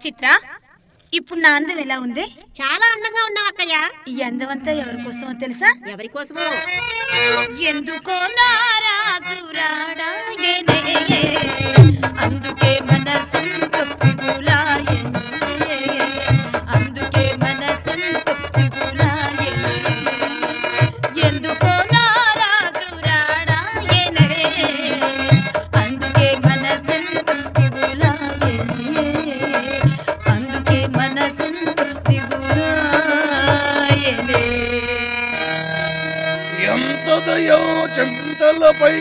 చిత్ర ఇప్పుడు నా అందం ఎలా ఉంది చాలా అందంగా ఉన్నావు అక్కయ్య ఈ అందం అంతా ఎవరి కోసమో తెలుసా ఎవరి కోసమో ఎందుకో నారాజు రాడాయనే అందుకే మనసంతో పిగులాయనే అందుకే మనసంతో పిగులాయనే ఎందుకో నారాజు రాడాయనే అందుకే మనసంతో పిగులాయనే అందుకే మనసంతో పిగులాయనే ఎంత దయో చింతలపై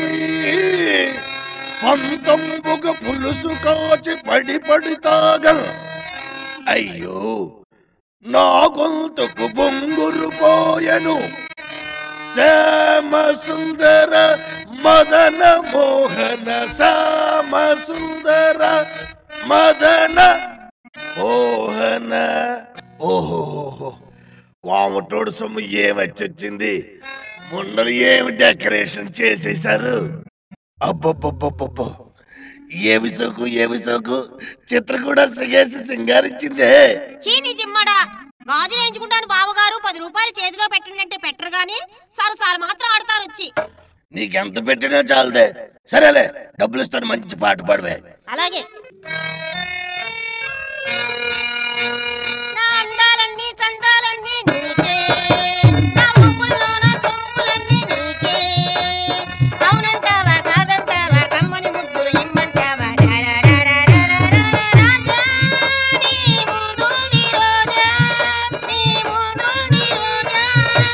పంతంబుగ పులుసు కాచి పడి పడి తాగల్ అయ్యో నా గొంతుకు బొంగురు పోయను శ్యామ సుందర మదన మోహన శ్యామ సుందర మదన మోహన ఓహో కోమటోడు సొమ్ము ఏమొచ్చింది ముండలు ఏమి డెకరేషన్ చేసేశారు అబ్బబ్బబ్బబ్బబ్బ ఏమి సోకు ఏమి సోకు చిత్ర కూడా సిగేసి సింగారించిందే చీని జిమ్మడా గాజులు వేయించుకుంటాను బావగారు పది రూపాయలు చేతిలో పెట్టండి పెట్టరు గాని సరసాలు మాత్రం ఆడతారు వచ్చి నీకెంత పెట్టినా చాలదే సరేలే డబ్బులు ఇస్తాను మంచి పాట పాడవే అలాగే నా అందాలన్నీ చందాలన్నీ నీకే నా ఒంపుల్లో నా సొంపులన్నీ నీకే అవునంటావా కాదంటావా కమ్మని ముద్దులు ఇమ్మంటావా రారారారారారా రాజా నీ ముందుంది రోజా నీ ముందుంది రోజా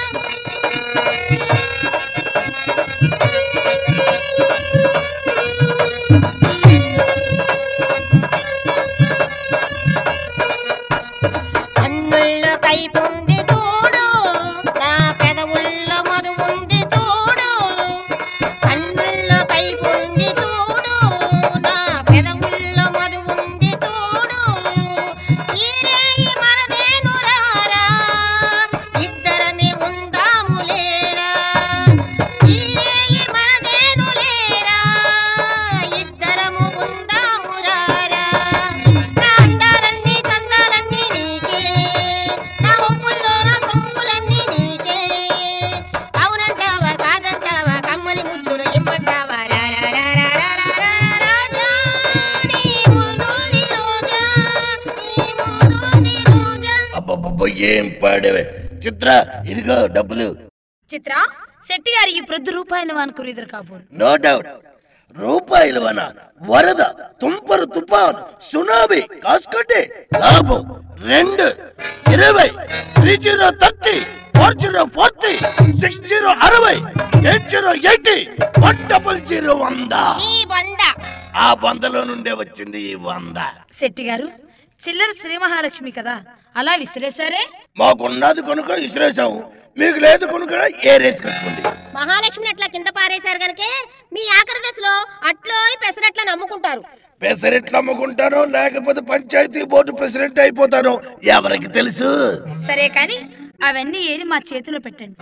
కన్నుల్లో కైపు ఉంది చూడు నా పెదవుల్లో మధు ఉంది చూడు కన్నుల్లో కైపు ఉంది చూడు నా పెదవుల్లో మధు ఉంది చూడు ఈ రేయి మనదేను రారా ఇద్దరమే ఉందాము లేరా ఈ రేయి మనదేను లేరా ఇద్దరము ఉందాము రారా నా అందాలన్నీ చందాలన్నీ నీకే నా ఒప్పుల్లో నా సొంపులన్నీ నీకే అవునంటావా కాదంటావా కమ్మని ముద్దులు ఇమ్మంటావా రారారారారారా రాజా నీ ముందుంది రోజా నీ ముందుంది రోజా అబ్బబ్బబ్బ ఏం పాడేవే చిత్ర ఇదిగో డబ్బులు చిత్ర శెట్టి గారి ఈ ప్రొద్దు రూపాయలు అనుకుని ఎదురు కాబోలు నో డౌట్ రూపాయలు వన వరద తుంపరు తుఫాను సునామీ కాసుకుంటే లాభం రెండు ఇరవై three zero thirty four zero forty six zero అరవై eight zero eighty one double zero వంద నీ బంద ఆ వందలో నుండే వచ్చింది ఈ వంద శెట్టి గారు చిల్లర శ్రీ మహాలక్ష్మి కదా అలా విసిరేశారే మాకున్నది కనుక ఇసిరేసాము మీకు లేదు కనుక ఏ రేసి కట్టుకోండి మహాలక్ష్మిని అట్లా కింద పారేశారు గనకే మీ ఆఖరి దశలో అట్లో పెసరట్ల నమ్ముకుంటారు పెసరెట్లు అమ్ముకుంటానో లేకపోతే పంచాయతీ బోర్డు ప్రెసిడెంట్ అయిపోతానో ఎవరికి తెలుసు సరే కానీ అవన్నీ ఏరి మా చేతిలో పెట్టండి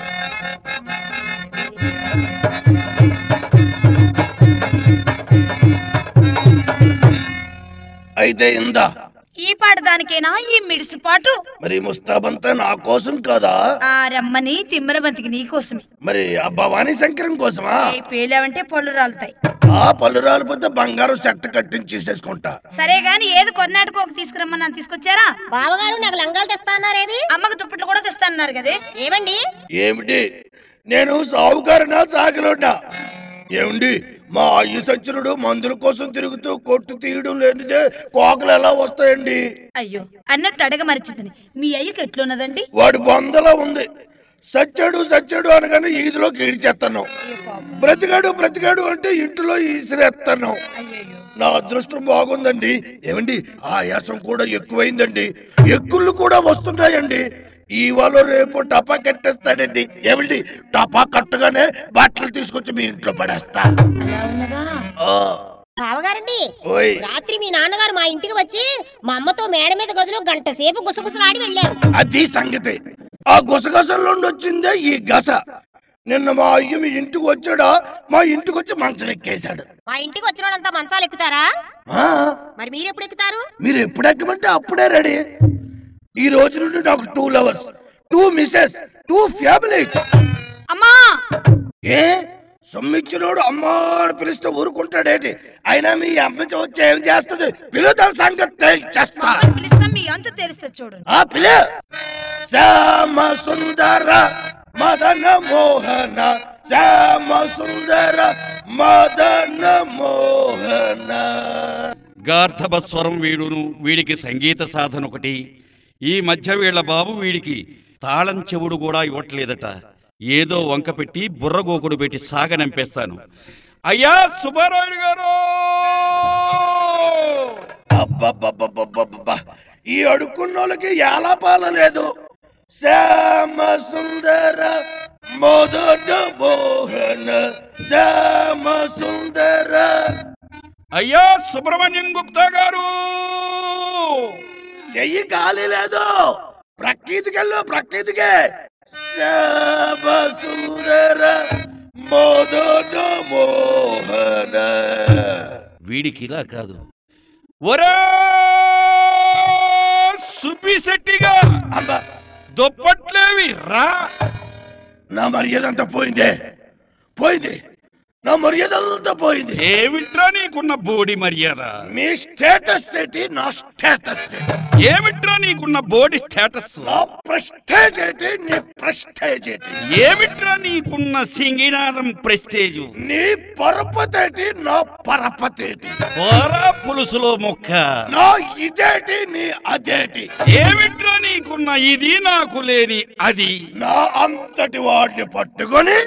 అయితే ఇందా ఈ పాట దానికేనా ఈ మిడిసి పాటు మరి ముస్తాబంతా నా కోసం కాదా ఆ రమ్మని తిమ్మరబంతికి నీ కోసమే మరి ఆ భవానీ శంకరం కోసమా ఏ పేలావంటే పళ్ళు రాలుతాయి ఆ పళ్ళు రాలిపోతే బంగారం సెట్ కట్టించి చేసేసుకుంటా సరే గాని ఏది కొన్నాటికోక తీసుకురమ్మని తీసుకొచ్చారా బావగారు నాకు లంగాలు తెస్తాన్నారేవి అమ్మకు దుప్పట్లు కూడా తెస్తానన్నారు కదే ఏమండి ఏమిటి నేను సావుకారనా సాగిలోనా ఏమండి మా అయ్య సచ్చినుడు మందుల కోసం తిరుగుతూ కొట్టు తీయడం లేనిదే కోకలు ఎలా వస్తాయండి అయ్యో అన్నట్టు అడగ మరిచిందని మీ అయ్యకు ఎట్లున్నదండి వాడి బొందలా ఉంది సచ్చాడు సచ్చాడు అనగానే ఈదిలోకి ఈడ్చేస్తాను బ్రతికాడు బ్రతికాడు అంటే ఇంటిలో ఈసిరేస్తాను అయ్యయ్యో నా అదృష్టం బాగుందండి ఏమండి ఆయాసం కూడా ఎక్కువైందండి ఎక్కుళ్ళు కూడా వస్తున్నాయండి ఇవాళ రేపు టపా కట్టేస్తాడండి ఏమండి టపా కట్టగానే బట్టలు తీసుకొచ్చి మీ ఇంట్లో పడేస్తా అలా ఉన్నదా ఆ, బావగారండి ఓయ్ రాత్రి మీ నాన్నగారు మా ఇంటికి వచ్చి మా అమ్మతో మేడ మీద గదిలో గంట సేపు గుసగుసలాడి వెళ్ళారు అది సంగతి ఆ గుసగసల నుండి వచ్చిందే ఈ గస నిన్న మా అయ్య మీ ఇంటికి వచ్చాడా మా ఇంటికి వచ్చి మంచం ఎక్కేశాడు మా ఇంటికి వచ్చిన వాళ్ళంతా మంచాలు ఎక్కుతారా ఆ, మరి మీరు ఎప్పుడు ఎక్కుతారు మీరు ఎప్పుడు ఎక్కమంటే అప్పుడే రెడీ ఈ రోజు నుండి నాకు two lovers two Mrs two families అమ్మా ఏ సొమ్మిచ్చినోడు అమ్మా అని పిలిస్తే ఊరుకుంటాడేటి అయినా మీ అమ్మ వచ్చి ఏం చేస్తుంది పిలుదాం సంగతి తేల్చేస్తా అమ్మని పిలుస్తాం మీ అంత తెలుస్తుంది చూడండి ఆ పిల్ల శ్యామ సుందర మదన మోహన శ్యామ సుందర మదన మోహన గార్ధబ స్వరం వీడును వీడికి సంగీత సాధన ఒకటి ఈ మధ్య వీళ్ళ బాబు వీడికి తాళం చెవుడు కూడా ఇవ్వట్లేదట ఏదో వంక పెట్టి బుర్రగోకుడు పెట్టి సాగనంపేస్తాను అయ్యా సుబ్బారాయుడు గారు అబ్బబ్బబ్బబ్బబ్బబ్బా ఈ అడుక్కున్నోళ్ళకి ఎలా పాల లేదు శ్యామ సుందర మదన మోహన శ్యామ సుందర అయ్యా సుబ్రహ్మణ్యం గుప్తా గారు చెయ్యి ఖాళీ లేదు ప్రకృతికెళ్ళు ప్రకృతికే శ్యామ సుందర మదన మోహన వీడికి ఇలా కాదు ఒరే సుబ్బిశెట్టిగా అబ్బా దుప్పట్లేవి రా నా మర్యాద అంతా పోయిందే పోయింది నా మర్యాద అంతా పోయింది ఏమిట్రా నీకున్న బోడి మర్యాద మీ స్టేటస్ ఏంటి నా స్టేటస్ ఏంటి ఏమిట్రా నీకున్న బోడి స్టేటస్ నా ప్రెస్టేజ్ ఏంటి నీ ప్రెస్టేజ్ ఏంటి ఏమిట్రా నీకున్న సింగినాదం ప్రెస్టేజ్ నీ పరపతి ఏంటి నా పరపతి ఏంటి పోరా పులుసులో మొక్క నా ఇదేటి నీ అదేటి ఏమిట్రా నీకున్న ఇది నాకు లేని అది నా అంతటి వాడిని పట్టుకొని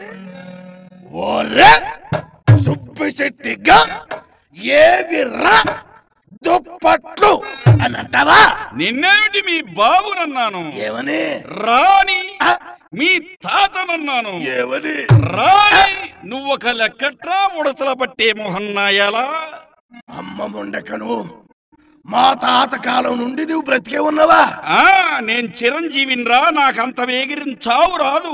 ఓరే సుబ్బిశెట్టిగా ఏవి రా దుప్పట్లు అని అంటావా నిన్నేమిటి మీ బాబునన్నాను ఏమని రాని ఆ, మీ తాతనన్నాను ఏమని రాని నువ్వొక లెక్కట్రా ఉడతల పట్టే మొహన్నాయాలా అమ్మ ముండకను మా తాత కాలం నుండి నువ్వు బ్రతికే ఉన్నావా ఆ నేను చిరంజీవినిరా నాకంత వేగిరిన చావు రాదు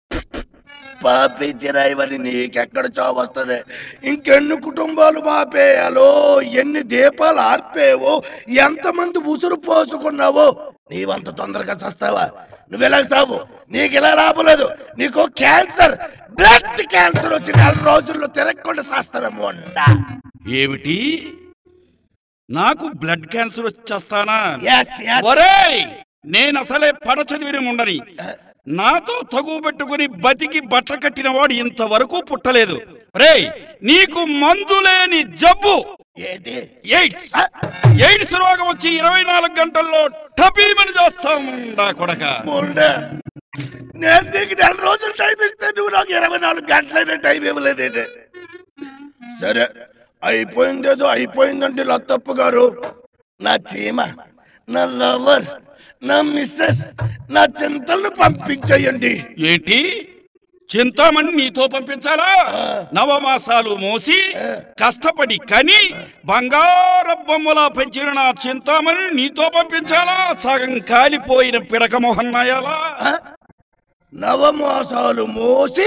పాపించిరా ఇవన్నీ నీకెక్కడ చావు వస్తుంది ఇంకెన్ని కుటుంబాలు పాపేయాలో ఎన్ని దీపాలు ఆర్పేవో ఎంతమంది ఉసురు పోసుకున్నావో నీవంత తొందరగా చస్తావా నువ్వెలా చావు నీకు ఇలా లాభం లేదు నీకు క్యాన్సర్ బ్లడ్ క్యాన్సర్ వచ్చి నెల రోజుల్లో తిరగకుండా చేస్తావేమో అండా. ఏమిటి నాకు బ్లడ్ క్యాన్సర్ వచ్చేస్తానా యాచ్, యాచ్. ఒరేయ్ నేను అసలే పడ చదివిన ఉండని నాతో తగు పెట్టుకుని బతికి బట్ట కట్టిన వాడు ఇంతవరకు పుట్టలేదు రేయ్ నీకు మందు లేని జబ్బు ఏంటి ఎయిడ్స్ ఎయిడ్స్ రోగం వచ్చి ఇరవై నాలుగు గంటల్లో టపీమని చేస్తాముండా కొడక ముండా నేను నీకు నెల రోజులు టైం ఇస్తే నువ్వు నాకు ఇరవై నాలుగు గంటలైన టైం ఇవ్వలేదేంటి సరే అయిపోయిందేదో అయిపోయిందంటే లత్తప్ప గారు నా చీమ నా లవర్ నా మిస్సెస్ నా చింతలను పంపించేయండి ఏంటి చింతామణి నీతో పంపించాలా నవమాసాలు మోసి కష్టపడి కని బంగారబ్బమ్మలా పెంచిన నా చింతామణి నీతో పంపించాలా సగం కాలిపోయిన పిడక మొహన్నాయాలా ఆ? నవమాసాలు మోసి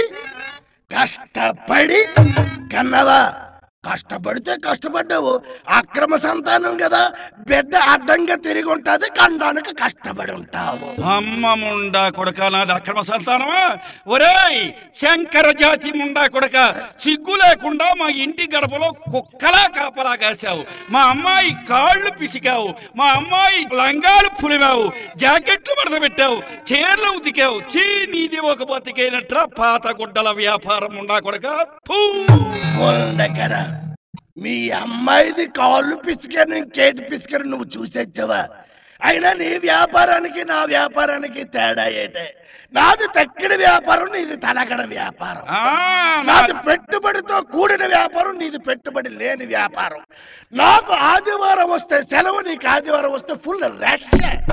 కష్టపడి కన్నవా కష్టపడితే కష్టపడ్డావు అక్రమ సంతానం కదా బిడ్డ అడ్డంగా తిరిగి ఉంటది కండానికి కష్టపడి ఉంటావు అమ్మ ముండా కొడక నాది అక్రమ సంతానమా ఒరేయ్ శంకర జాతి ముండా కొడక సిగ్గు లేకుండా మా ఇంటి గడపలో కుక్కలా కాపలా కాసావు మా అమ్మాయి కాళ్ళు పిసికావు మా అమ్మాయి లంగాలు పులివావు జాకెట్లు మడత పెట్టావు చీరలు ఉతికావు చీ నీది ఒక బతికైనట్రా పాత గుడ్డల వ్యాపారం ఉండా కొడక ఫూ. ఉండకరా మీ అమ్మాయిది కాళ్ళు పిసికాను ఇంకేటి పిసికారు నువ్వు చూసొచ్చావా అయినా నీ వ్యాపారానికి నా వ్యాపారానికి తేడా ఏటే నాది తక్కిన వ్యాపారం నీది తలకడ వ్యాపారం ఆ, నా- నాది పెట్టుబడితో కూడిన వ్యాపారం నీది పెట్టుబడి లేని వ్యాపారం నాకు ఆదివారం వస్తే సెలవు నీకు ఆదివారం వస్తే ఫుల్ రష్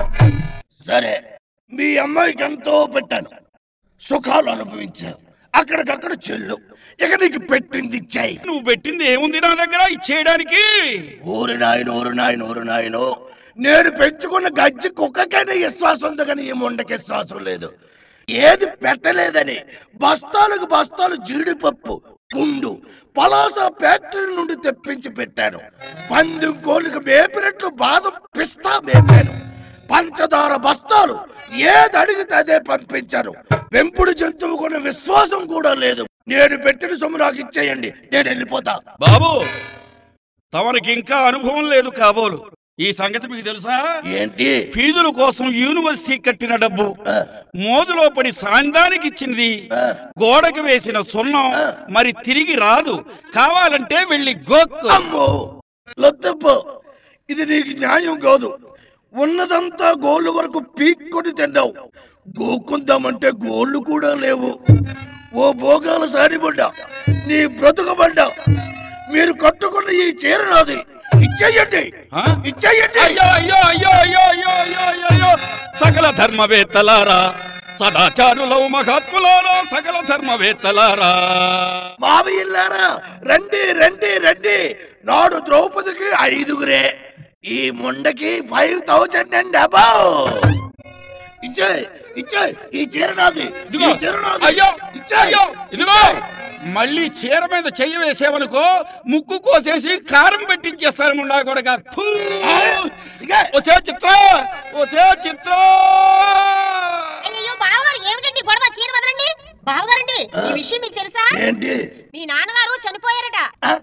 సరే మీ అమ్మాయికి ఎంతో పెట్టాను సుఖాలు అనుభవించావు అక్కడికక్కడ చెల్లు ఇక నీకు పెట్టింది ఇచ్చాయి నువ్వు పెట్టింది ఏముంది నా దగ్గర ఇచ్చేయడానికి ఊరి నాయన ఊరు నాయన ఊరు నాయను నేను పెంచుకున్న గజ్జి కుక్కకైనా విశ్వాసం ఉంది కానీ ఈ ముండకి విశ్వాసం లేదు ఏది పెట్టలేదని బస్తాలకు బస్తాలు జీడిపప్పు గుండు పలాస ఫ్యాక్టరీ నుండి తెప్పించి పెట్టాను పందెం కోలికి మేపినట్లు బాదం పిస్తా మేపాను పంచదార బస్తాలు ఏది అడిగితే అదే పంపించాను పెంపుడు జంతువు కొన్న విశ్వాసం కూడా లేదు నేను పెట్టిన సొమ్ము నాకు ఇచ్చేయండి నేను వెళ్ళిపోతా బాబు తమరికి ఇంకా అనుభవం లేదు కాబోలు ఈ సంగతి మీకు తెలుసా ఏంటి ఫీజుల కోసం యూనివర్సిటీ కట్టిన డబ్బు ఆ, మోజులో పడి సాయందానికి ఇచ్చింది ఆ, గోడకు వేసిన సున్నం మరి తిరిగి రాదు కావాలంటే వెళ్ళి గోక్కు అమ్మో లొద్దప్ప ఇది నీకు న్యాయం కాదు ఉన్నదంతా గోళ్ళు వరకు పీక్కొని తిన్నావు గోకుందామంటే గోళ్ళు కూడా లేవు ఓ భోగాల సారిబడ్డ నీ బ్రతుకబడ్డ మీరు కట్టుకున్న ఈ చీర నాది ఇచ్చేయండి ఆ? ఇచ్చేయండి అయ్యో అయ్యో అయ్యో అయ్యో అయ్యో అయ్యో అయ్యో అయ్యో సకల ధర్మవేత్తలారా సదాచారులవు మహాత్ములారా సకల ధర్మవేత్తలారా మావయ్యలారా రండి రండి రండి నాడు ద్రౌపదికి ఐదుగురే ఈ ముండకి ఫైవ్ థౌజండ్ అండ్ అబౌ ఇచ్చాయి ఇచ్చాయి ఈ చీర నాది ఇదిగో ఈ చీర నాది. అయ్యో ఇచ్చేయ్. అయ్యో ఇదిగో మళ్ళీ చీర మీద చెయ్యి వేసేవనుకో ముక్కు కోసేసి కారం పెట్టించేస్తారు ముండా కొడక థూ. ఆ, ఇక. ఒసే చిత్ర ఒసే చిత్ర అయ్యో బావగారు ఏమిటండి గొడవ చీర వదలండి బావగారండి ఈ విషయం మీకు తెలుసా ఏంటి మీ నాన్నగారు చనిపోయారట ఆ?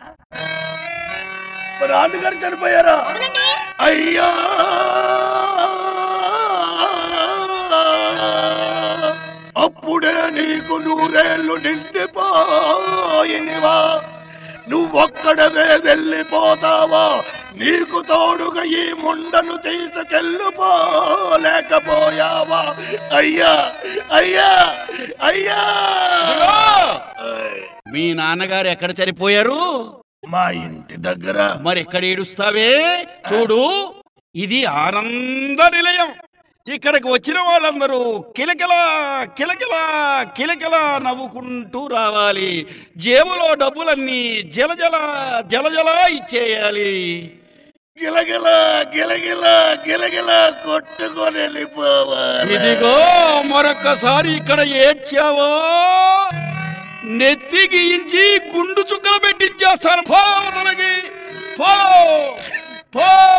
మా నాన్నగారు చనిపోయారా అవునండి అయ్యా అప్పుడే నీకు నూరేళ్ళు నిండిపోయినవా నువ్వొక్కడవే వెళ్ళిపోతావా నీకు తోడుగా ఈ ముండను తీసుకెళ్ళిపోలేకపోయావా అయ్యా అయ్యా అయ్యా ఇదిగో, ఆయ్, మీ నాన్నగారు ఎక్కడ చనిపోయారు మా ఇంటి దగ్గర మరి ఎక్కడ ఏడుస్తావే చూడు ఇది ఆనంద నిలయం ఇక్కడికి వచ్చిన వాళ్ళందరూ కిలకిల కిలకిల కిలకిల నవ్వుకుంటూ రావాలి జేబులో డబ్బులన్నీ జలజల జలజల ఇచ్చేయాలి గిలగిల గిలగిల గిలగిల కొట్టుకొని వెళ్ళిపోవాలి ఇదిగో మరొక్కసారి ఇక్కడ ఏడ్చావో నెత్తి గీయించి గుండు చుక్కలు పెట్టించేస్తాను పో తనకి పో పో